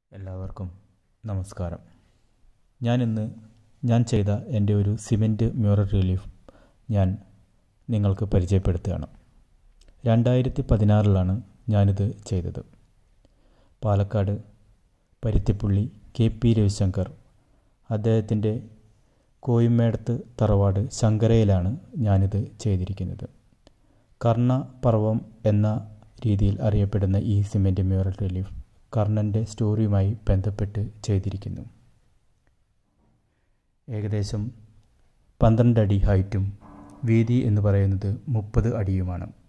എല്ലാവർക്കും നമസ്കാരം ഞാനിന്ന് ഞാൻ ചെയ്ത എൻ്റെ ഒരു സിമെൻറ്റ് മ്യൂറൽ റിലീഫ് ഞാൻ നിങ്ങൾക്ക് പരിചയപ്പെടുത്തുകയാണ് രണ്ടായിരത്തി പതിനാറിലാണ് ഞാനിത് ചെയ്തത് പാലക്കാട് പരുത്തിപ്പുള്ളി കെ പി രവിശങ്കർ അദ്ദേഹത്തിൻ്റെ കോയിമേടത്ത് തറവാട് ശങ്കരയിലാണ് ഞാനിത് ചെയ്തിരിക്കുന്നത് കർണപർവം എന്ന രീതിയിൽ അറിയപ്പെടുന്ന ഈ സിമെൻറ്റ് മ്യൂറൽ റിലീഫ് കർണൻ്റെ സ്റ്റോറിയുമായി ബന്ധപ്പെട്ട് ചെയ്തിരിക്കുന്നു ഏകദേശം പന്ത്രണ്ട് അടി ഹൈറ്റും വീതി എന്ന് പറയുന്നത് മുപ്പത് അടിയുമാണ്